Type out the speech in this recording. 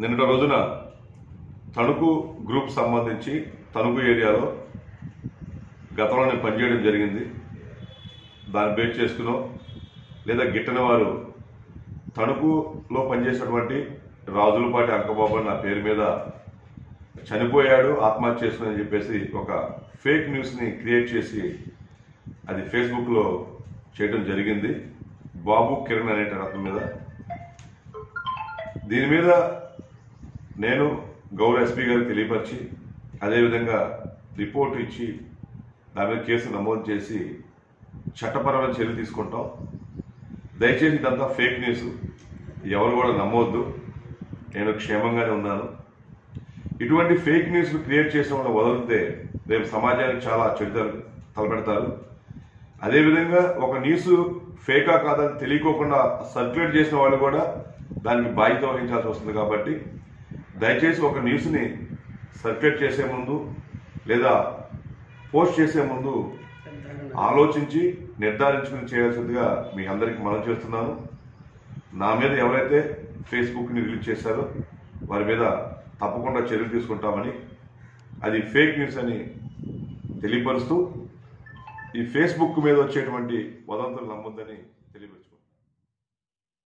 నిన్నటి రోజున తణుకు గ్రూప్ సంబంధించి తణుకు ఏరియాలో గతంలో నేను పనిచేయడం జరిగింది దాన్ని బేస్ చేసుకునో లేదా గిట్టన వారు తణుకులో పనిచేసినటువంటి రాజులపాటి అంకబాబు అని నా పేరు మీద చనిపోయాడు ఆత్మహత్య చేసుకుని చెప్పేసి ఒక ఫేక్ న్యూస్ని క్రియేట్ చేసి అది ఫేస్బుక్లో చేయడం జరిగింది బాబు కిరణ్ అనే అతని మీద దీని మీద నేను గౌరవ ఎస్పీ గారికి తెలియపరిచి అదేవిధంగా రిపోర్ట్ ఇచ్చి దాని మీద కేసు నమోదు చేసి చట్టపరమైన చర్యలు తీసుకుంటాం దయచేసి ఇదంతా ఫేక్ న్యూస్ ఎవరు కూడా నమ్మవద్దు నేను క్షేమంగానే ఉన్నాను ఇటువంటి ఫేక్ న్యూస్లు క్రియేట్ చేసిన వాళ్ళు వదిలితే రేపు సమాజానికి చాలా చెడు తలపెడతారు అదేవిధంగా ఒక న్యూస్ ఫేకా కాదని తెలియకోకుండా సర్క్యులేట్ చేసిన వాళ్ళు కూడా దానికి బాధ్యత వహించాల్సి వస్తుంది కాబట్టి దయచేసి ఒక న్యూస్ని సర్క్యులేట్ చేసే ముందు లేదా పోస్ట్ చేసే ముందు ఆలోచించి నిర్ధారించుకుని చేయాల్సిందిగా మీ అందరికీ మనం చేస్తున్నాను నా మీద ఎవరైతే ఫేస్బుక్ని రిలీజ్ చేశారో వారి మీద తప్పకుండా చర్యలు తీసుకుంటామని అది ఫేక్ న్యూస్ అని తెలియపరుస్తూ ఈ ఫేస్బుక్ మీద వచ్చేటువంటి వదంతులు నమ్మొద్దని తెలియపరుచు